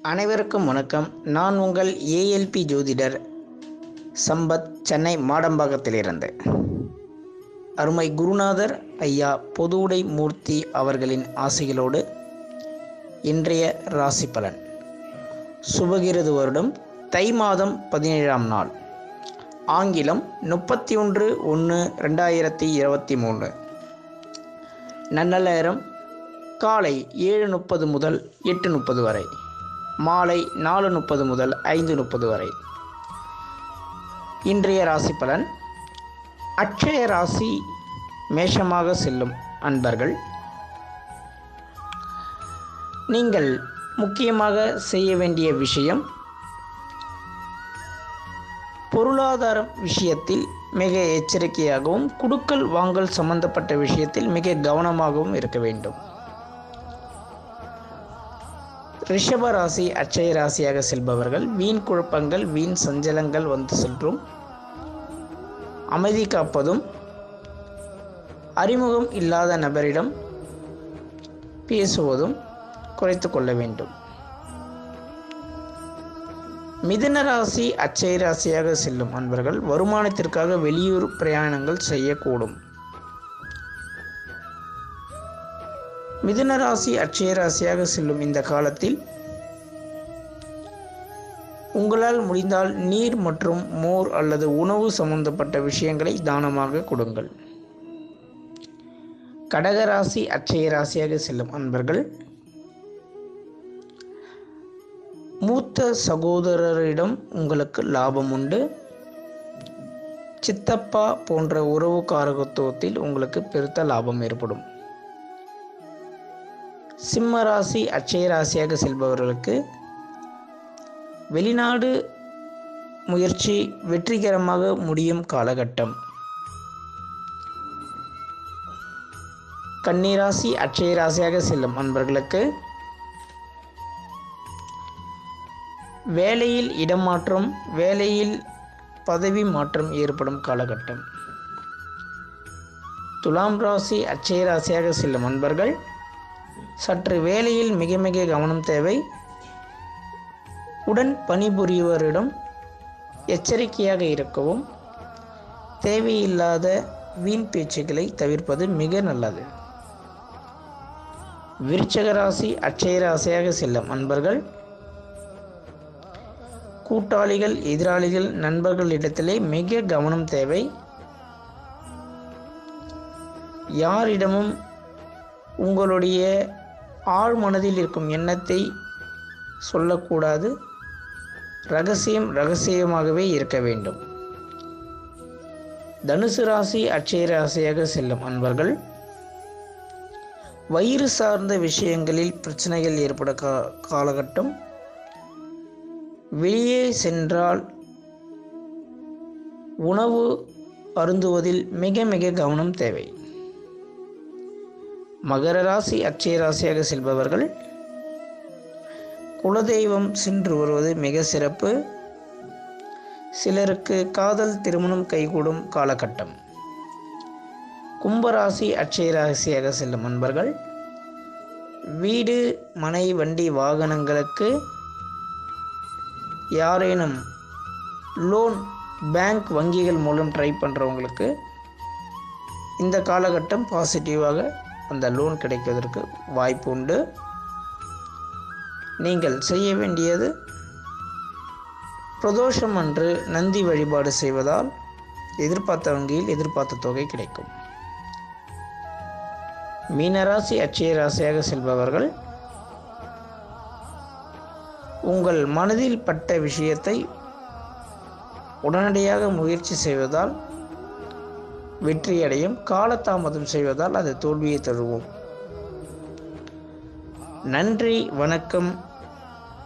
அனைவருக்கும் வணக்கம் நான் உங்கள் ஏஎல்பி ஜோதிடர் சம்பத் சென்னை மாடம்பாக்கத்திலிருந்து அருமை குருநாதர் ஐயா பொதுவுடை மூர்த்தி அவர்களின் ஆசைகளோடு இன்றைய ராசி பலன் சுபகிருது வருடம் தை மாதம் பதினேழாம் நாள் ஆங்கிலம் முப்பத்தி ஒன்று ஒன்று ரெண்டாயிரத்தி இருபத்தி மூணு நன்னலேரம் காலை ஏழு முப்பது முதல் எட்டு முப்பது வரை மாலை நாலு முப்பது முதல் ஐந்து முப்பது வரை இன்றைய ராசி பலன் அட்சய ராசி மேஷமாக செல்லும் அன்பர்கள் நீங்கள் முக்கியமாக செய்ய வேண்டிய விஷயம் பொருளாதார விஷயத்தில் மிக எச்சரிக்கையாகவும் குடுக்கல் வாங்கல் சம்பந்தப்பட்ட விஷயத்தில் மிக கவனமாகவும் இருக்க வேண்டும் ரிஷப ராசி அட்சய ராசியாக செல்பவர்கள் வீண் குழப்பங்கள் வீண் சஞ்சலங்கள் வந்து சென்றும் அமைதி காப்பதும் அறிமுகம் இல்லாத நபரிடம் பேசுவதும் குறைத்து கொள்ள வேண்டும் மிதுன ராசி அச்சய ராசியாக செல்லும் அன்பர்கள் வருமானத்திற்காக வெளியூர் பிரயாணங்கள் செய்யக்கூடும் மிதுன ராசி அட்சய ராசியாக செல்லும் இந்த காலத்தில் உங்களால் முடிந்தால் நீர் மற்றும் மோர் அல்லது உணவு சம்பந்தப்பட்ட விஷயங்களை தானமாக கொடுங்கள் கடகராசி அட்சய ராசியாக செல்லும் அன்பர்கள் மூத்த சகோதரரிடம் உங்களுக்கு லாபம் உண்டு சித்தப்பா போன்ற உறவு காரகத்துவத்தில் உங்களுக்கு பெருத்த லாபம் ஏற்படும் சிம்ம ராசி அட்சய ராசியாக செல்பவர்களுக்கு வெளிநாடு முயற்சி வெற்றிகரமாக முடியும் காலகட்டம் கன்னிராசி அட்சய ராசியாக செல்லும் அன்பர்களுக்கு வேலையில் இடமாற்றம் வேலையில் பதவி மாற்றம் ஏற்படும் காலகட்டம் துலாம் ராசி அட்சய ராசியாக செல்லும் அன்பர்கள் சற்று வேலையில் மிக மிக கவனம் தேவை உடன் பணிபுரிவரிடம் எச்சரிக்கையாக இருக்கவும் தேவையில்லாத வீண் பேச்சுக்களை தவிர்ப்பது மிக நல்லது விருச்சக ராசி அட்சய ராசியாக செல்லும் அன்பர்கள் கூட்டாளிகள் எதிராளிகள் நண்பர்களிடத்திலே மிக கவனம் தேவை யாரிடமும் உங்களுடைய ஆழ் மனதில் இருக்கும் எண்ணத்தை சொல்லக்கூடாது ரகசியம் ரகசியமாகவே இருக்க வேண்டும் தனுசு ராசி அட்சய ராசியாக செல்லும் அன்பர்கள் வயிறு சார்ந்த விஷயங்களில் பிரச்சனைகள் ஏற்பட கா காலகட்டம் வெளியே சென்றால் உணவு அருந்துவதில் மிக மிக கவனம் தேவை மகர ராசி அட்சய ராசியாக செல்பவர்கள் குலதெய்வம் சென்று வருவது மிக சிறப்பு சிலருக்கு காதல் திருமணம் கைகூடும் காலகட்டம் கும்பராசி அட்சய ராசியாக செல்லும் அன்பர்கள் வீடு மனை வண்டி வாகனங்களுக்கு யாரேனும் லோன் பேங்க் வங்கிகள் மூலம் ட்ரை பண்ணுறவங்களுக்கு இந்த காலகட்டம் பாசிட்டிவாக அந்த லோன் கிடைப்பதற்கு வாய்ப்பு உண்டு நீங்கள் செய்ய வேண்டியது பிரதோஷம் அன்று நந்தி வழிபாடு செய்வதால் எதிர்பார்த்த வங்கியில் எதிர்பார்த்த தொகை கிடைக்கும் மீனராசி அட்சய ராசியாக செல்பவர்கள் உங்கள் மனதில் பட்ட விஷயத்தை உடனடியாக முயற்சி செய்வதால் வெற்றியடையும் காலதாமதம் செய்வதால் அது தோல்வியை தருவோம் நன்றி வணக்கம்